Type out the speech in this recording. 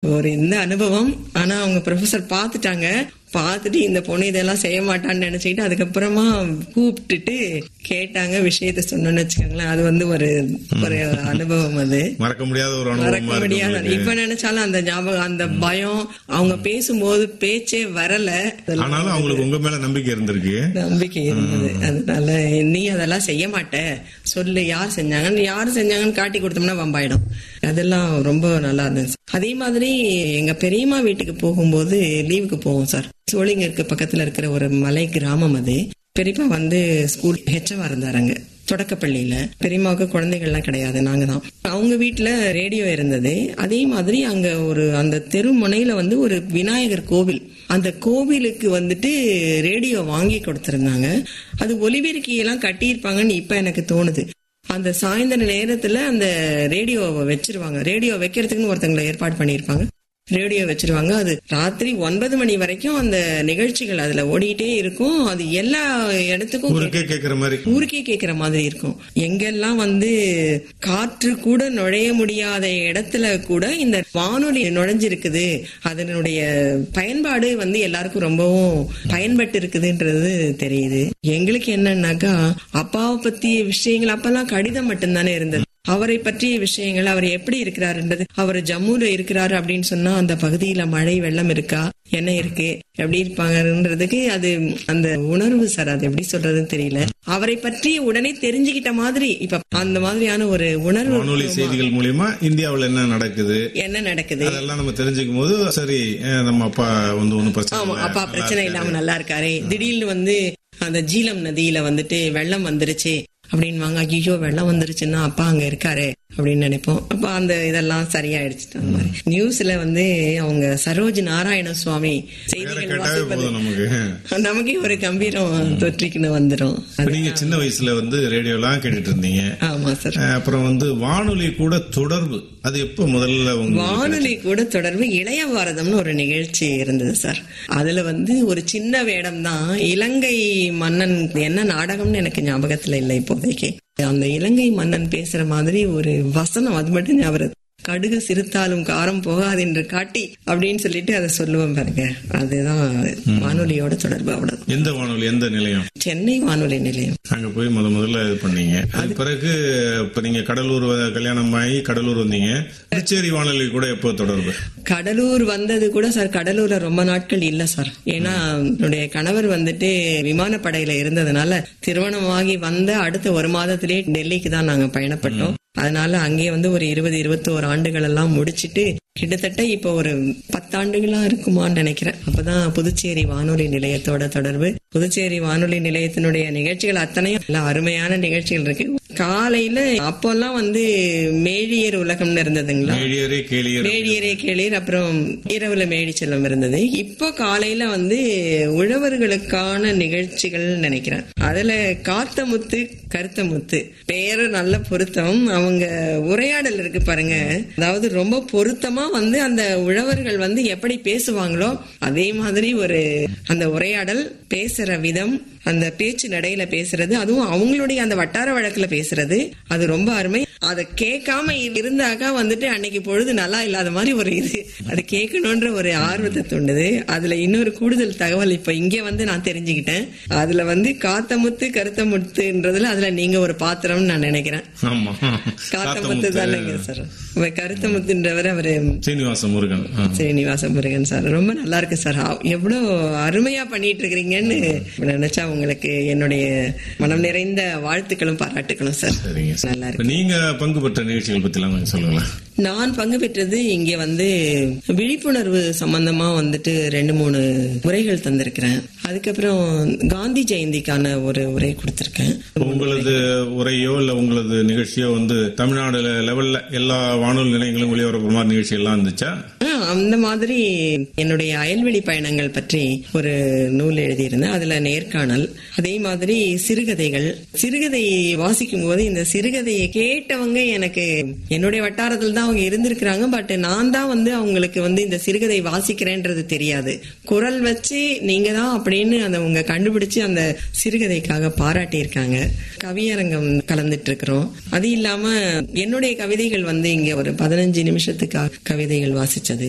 ஒரு இந்த அனுபவம் ஆனா அவங்க ப்ரொஃபசர் பார்த்துட்டாங்க பார்த்துட்டு இந்த பொண்ணு இதெல்லாம் செய்ய மாட்டான்னு நினைச்சுக்கிட்டு அதுக்கப்புறமா கூப்பிட்டுட்டு கேட்டாங்க விஷயத்த சொன்னோன்னு வச்சுக்கோங்களேன் அது வந்து ஒரு ஒரு அனுபவம் அது மறக்க முடியாத ஒரு மறக்க அனுபவமா இருக்கு முடியாத உங்களுக்கு. இப்ப நினைச்சாலும் அந்த ஞாபகம் அந்த பயம் அவங்க பேசும்போது பேச்சே வரல ஆனாலும் அவங்களுக்கு உங்க மேல நம்பிக்கை இருந்திருக்கு நம்பிக்கை இருந்தது அதனால நீ அதெல்லாம் செய்ய மாட்ட சொல்லு யார் செஞ்சாங்கன்னு யார் செஞ்சாங்கன்னு காட்டி கொடுத்தோம்னா வம்பாயிடும் அதெல்லாம் ரொம்ப நல்லா இருந்துச்சு அதே மாதிரி எங்க பெரியம்மா வீட்டுக்கு போகும்போது லீவுக்கு போவோம் சார் சோழிங்கருக்கு பக்கத்துல இருக்கிற ஒரு மலை கிராமம் அது பெரியப்பா வந்து ஸ்கூல் ஹெச்எவா இருந்தாருங்க தொடக்கப்பள்ளியில பெரியம்மாவுக்கு குழந்தைகள்லாம் கிடையாது நாங்க தான் அவங்க வீட்டுல ரேடியோ இருந்தது அதே மாதிரி அங்க ஒரு அந்த தெரு முனையில வந்து ஒரு விநாயகர் கோவில் அந்த கோவிலுக்கு வந்துட்டு ரேடியோ வாங்கி கொடுத்திருந்தாங்க அது ஒலிபெருக்கியெல்லாம் கட்டியிருப்பாங்கன்னு இப்ப எனக்கு தோணுது அந்த சாயந்தர நேரத்துல அந்த ரேடியோவை வச்சிருவாங்க ரேடியோ வைக்கிறதுக்குன்னு ஒருத்தங்களை ஏற்பாடு பண்ணியிருப்பாங்க ரேடியோ வச்சிருவாங்க அது ராத்திரி ஒன்பது மணி வரைக்கும் அந்த நிகழ்ச்சிகள் அதுல ஓடிட்டே இருக்கும் அது எல்லா இடத்துக்கும் ஊருக்கே கேக்குற மாதிரி ஊருக்கே கேக்குற மாதிரி இருக்கும் எங்கெல்லாம் வந்து காற்று கூட நுழைய முடியாத இடத்துல கூட இந்த வானொலி நுழைஞ்சிருக்குது அதனுடைய பயன்பாடு வந்து எல்லாருக்கும் ரொம்பவும் பயன்பட்டு இருக்குதுன்றது தெரியுது எங்களுக்கு என்னன்னாக்கா அப்பாவை பத்திய விஷயங்கள் அப்பெல்லாம் கடிதம் மட்டும்தானே இருந்தது அவரை பற்றிய விஷயங்கள் அவர் எப்படி இருக்கிறாருன்றது அவர் ஜம்முல இருக்கிறாரு அப்படின்னு சொன்னா அந்த பகுதியில மழை வெள்ளம் இருக்கா என்ன இருக்கு எப்படி இருப்பாங்கன்றதுக்கு அது அந்த உணர்வு சார் அது எப்படி சொல்றதுன்னு தெரியல அவரை பற்றி உடனே தெரிஞ்சுக்கிட்ட மாதிரி இப்ப அந்த மாதிரியான ஒரு உணர்வு வானொலி செய்திகள் மூலியமா இந்தியாவுல என்ன நடக்குது என்ன நடக்குது அதெல்லாம் நம்ம தெரிஞ்சுக்கும் போது சரி அஹ், நம்ம அப்பா வந்து ஒண்ணும் பிரச்சனை ஆமா இல்ல. அப்பா பிரச்சனை இல்லாம நல்லா இருக்காரு திடீர்னு வந்து அந்த ஜீலம் நதியில வந்துட்டு வெள்ளம் வந்துருச்சு அப்படின்வாங்க ஐயோ வெள்ளம் வந்துருச்சுன்னா அப்பா அங்க இருக்காரு அப்படின்னு நினைப்போம் அப்ப அந்த இதெல்லாம் சரியாயிடுச்சு அந்த மாதிரி நியூஸ்ல வந்து அவங்க சரோஜ் நாராயண சுவாமி வேற செய்திகள் கேட்டாவே வாசிப்பது போதும் நமக்கு நமக்கே ஒரு கம்பீரம் தொற்றிக்குன்னு வந்துரும் இப்ப நீங்க சின்ன வயசுல வந்து ரேடியோலாம் கேட்டுட்டு இருந்தீங்க ஆமா சார் அஹ், அப்புறம் வந்து வானொலி கூட தொடர்பு அது எப்ப முதல்ல உங்க வானொலி கூட தொடர்பு இளைய பாரதம்னு ஒரு நிகழ்ச்சி இருந்தது சார் அதுல வந்து ஒரு சின்ன வேடம் தான் இலங்கை மன்னன் என்ன நாடகம்னு எனக்கு ஞாபகத்துல இல்லை இப்போதைக்கு அந்த இலங்கை மன்னன் பேசுற மாதிரி ஒரு வசனம் அது மட்டும் ஞாபகம் இருக்கு. கடுகு சிறுத்தாலும் காரம் போகாது என்று காட்டி அப்படின்னு சொல்லிட்டு அதை சொல்லுவேன் பாருங்க அதுதான் வானொலியோட தொடர்பு அவ்வளவு எந்த வானொலி எந்த நிலையம் சென்னை வானொலி நிலையம் அங்க போய் முத முதல்ல இது பண்ணீங்க அது பிறகு இப்ப நீங்க கடலூர் வ- கல்யாணம் ஆகி கடலூர் வந்தீங்க புதுச்சேரி வானொலி கூட எப்போ தொடர்பு கடலூர் வந்தது கூட சார் கடலூர்ல ரொம்ப நாட்கள் இல்ல சார் ஏன்னா என்னுடைய கணவர் வந்துட்டு விமானப்படையில இருந்ததுனால திருமணமாகி வந்த அடுத்த ஒரு மாதத்திலேயே டெல்லிக்கு தான் நாங்க பயணப்பட்டோம் அதனால அங்கேயே வந்து ஒரு இருபது இருபத்தோரு ஆண்டுகள் எல்லாம் முடிச்சிட்டு கிட்டத்தட்ட இப்போ ஒரு பத்தாண்டுகளா இருக்குமான்னு நினைக்கிறேன் அப்பதான் புதுச்சேரி வானொலி நிலையத்தோட தொடர்பு புதுச்சேரி வானொலி நிலையத்தினுடைய நிகழ்ச்சிகள் அத்தனையும் நல்ல அருமையான நிகழ்ச்சிகள் இருக்கு காலையில அப்போல்லாம் வந்து மேழியர் உலகம்னு இருந்ததுங்களா மேடியரே கேளியர் மேடியரே கேளீர் அப்புறம் இரவுல மேடி செல்லம் இருந்தது இப்போ காலையில வந்து உழவர்களுக்கான நிகழ்ச்சிகள் நினைக்கிறேன் அதுல காத்த முத்து கருத்த முத்து பேரு நல்ல பொருத்தம் அவங்க உரையாடல் இருக்கு பாருங்க அதாவது ரொம்ப பொருத்தமா வந்து அந்த உழவர்கள் வந்து எப்படி பேசுவாங்களோ அதே மாதிரி ஒரு அந்த உரையாடல் பேசுற விதம் அந்த பேச்சு நடையில பேசுறது அதுவும் அவங்களுடைய அந்த வட்டார வழக்குல பேசுறது அது ரொம்ப அருமை அதை கேட்காம இருந்தாக்கா வந்துட்டு அன்னைக்கு பொழுது நல்லா இல்லாத மாதிரி ஒரு இது அது கேட்கணுன்ற ஒரு ஆர்வத்தை தூண்டுது அதுல இன்னொரு கூடுதல் தகவல் இப்ப இங்க வந்து நான் தெரிஞ்சுக்கிட்டேன் அதுல வந்து காத்த முத்து கருத்த முத்துன்றதுல அதுல நீங்க ஒரு பாத்திரம்னு நான் நினைக்கிறேன் ஆமா காத்த முத்து தானேங்க சார் இப்ப கருத்த முத்துன்றவர் அவரு சீனிவாச முருகன் ஆ. ஸ்ரீனிவாச முருகன் சார் ரொம்ப நல்லா இருக்கு சார் ஆ, எவ்வளவு அருமையா பண்ணிட்டு இருக்கிறீங்கன்னு நினைச்சா உங்களுக்கு என்னுடைய மனம் நிறைந்த வாழ்த்துக்களும் பாராட்டுகளும் சார் சரிங்க சார். நல்லா இப்ப இருக்கு நீங்க பங்கு பெற்ற நிகழ்ச்சிகள் பத்தி எல்லாம் கொஞ்சம் சொல்லுங்களேன் நான் பங்கு பெற்றது இங்க வந்து விழிப்புணர்வு சம்பந்தமா வந்துட்டு ரெண்டு மூணு உரைகள் தந்திருக்கிறேன் அதுக்கப்புறம் காந்தி ஜெயந்திக்கான ஒரு உரை கொடுத்திருக்கேன் உங்களது உரையோ இல்ல உங்களது நிகழ்ச்சியோ வந்து தமிழ்நாடு லெவல்ல எல்லா வானொலி நிலையங்களும் ஒளிபரப்பு மாதிரி நிகழ்ச்சி எல்லாம் இருந்துச்சா ஆ, அந்த மாதிரி என்னுடைய அயல்வெளி பயணங்கள் பற்றி ஒரு நூல் எழுதியிருந்தேன் அதுல நேர்காணல் அதே மாதிரி சிறுகதைகள் சிறுகதை வாசிக்கும் போது இந்த சிறுகதையை கேட்டவங்க எனக்கு என்னுடைய வட்டாரத்தில் தான் அவங்க இருந்திருக்கிறாங்க பட் நான் தான் வந்து அவங்களுக்கு வந்து இந்த சிறுகதை வாசிக்கிறேன்றது தெரியாது குரல் வச்சு நீங்க தான் அப்படின்னு அந்த உங்க கண்டுபிடிச்சு அந்த சிறுகதைக்காக பாராட்டி இருக்காங்க கவியரங்கம் கலந்துட்டு இருக்கிறோம் அது இல்லாம என்னுடைய கவிதைகள் வந்து இங்க ஒரு பதினஞ்சு நிமிஷத்துக்காக கவிதைகள் வாசிச்சது